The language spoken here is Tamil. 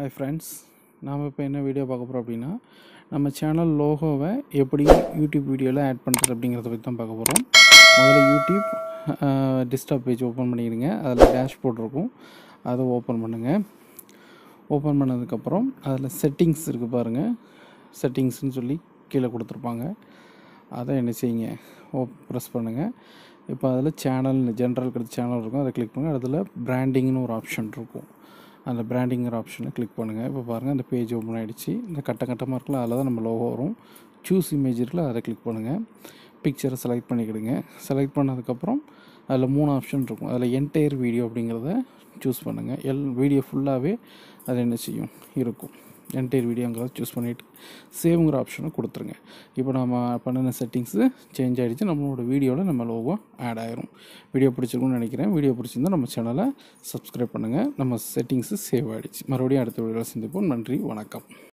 ஹாய் ஃப்ரெண்ட்ஸ் நாம் இப்போ என்ன வீடியோ பார்க்க போகிறோம் அப்படின்னா நம்ம சேனல் லோகோவை எப்படி யூடியூப் வீடியோவில் ஆட் பண்ணுறது அப்படிங்கிறத பற்றி தான் பார்க்க போகிறோம் முதல்ல யூடியூப் டிஸ்டாப் பேஜ் ஓப்பன் பண்ணிடுங்க அதில் டேஷ்போர்ட் இருக்கும் அதை ஓப்பன் பண்ணுங்கள் ஓப்பன் பண்ணதுக்கப்புறம் அதில் செட்டிங்ஸ் இருக்குது பாருங்கள் செட்டிங்ஸ்னு சொல்லி கீழே கொடுத்துருப்பாங்க அதை என்ன செய்யுங்க ஓ ப்ரெஸ் பண்ணுங்கள் இப்போ அதில் சேனல் ஜென்ரல் கிடைச்ச சேனல் இருக்கும் அதை கிளிக் பண்ணுங்கள் அதில் பிராண்டிங்னு ஒரு ஆப்ஷன் இருக்கும் அந்த பிராண்டிங்கிற ஆப்ஷனை கிளிக் பண்ணுங்கள் இப்போ பாருங்கள் அந்த பேஜ் ஓப்பன் ஆகிடுச்சு இந்த கட்ட கட்டமாக இருக்குல்ல அதில் தான் நம்ம லோகோ வரும் சூஸ் இமேஜ் இருக்குல்ல அதை கிளிக் பண்ணுங்கள் பிக்சரை செலக்ட் பண்ணிக்கிடுங்க செலக்ட் பண்ணதுக்கப்புறம் அதில் மூணு ஆப்ஷன் இருக்கும் அதில் என்டையர் வீடியோ அப்படிங்கிறத சூஸ் பண்ணுங்கள் எல் வீடியோ ஃபுல்லாகவே அது என்ன செய்யும் இருக்கும் என்டையர் வீடியோங்கிறத சூஸ் பண்ணிவிட்டு சேவ்ங்கிற ஆப்ஷனை கொடுத்துருங்க இப்போ நம்ம பண்ணின செட்டிங்ஸு சேஞ்ச் ஆகிடுச்சு நம்மளோட வீடியோவில் நம்ம லோகோ ஆட் ஆயிரும் வீடியோ பிடிச்சிருக்கும்னு நினைக்கிறேன் வீடியோ பிடிச்சிருந்தா நம்ம சேனலை சப்ஸ்கிரைப் பண்ணுங்கள் நம்ம செட்டிங்ஸு சேவ் ஆகிடுச்சு மறுபடியும் அடுத்த வீடியோவில் சந்திப்போம் நன்றி வணக்கம்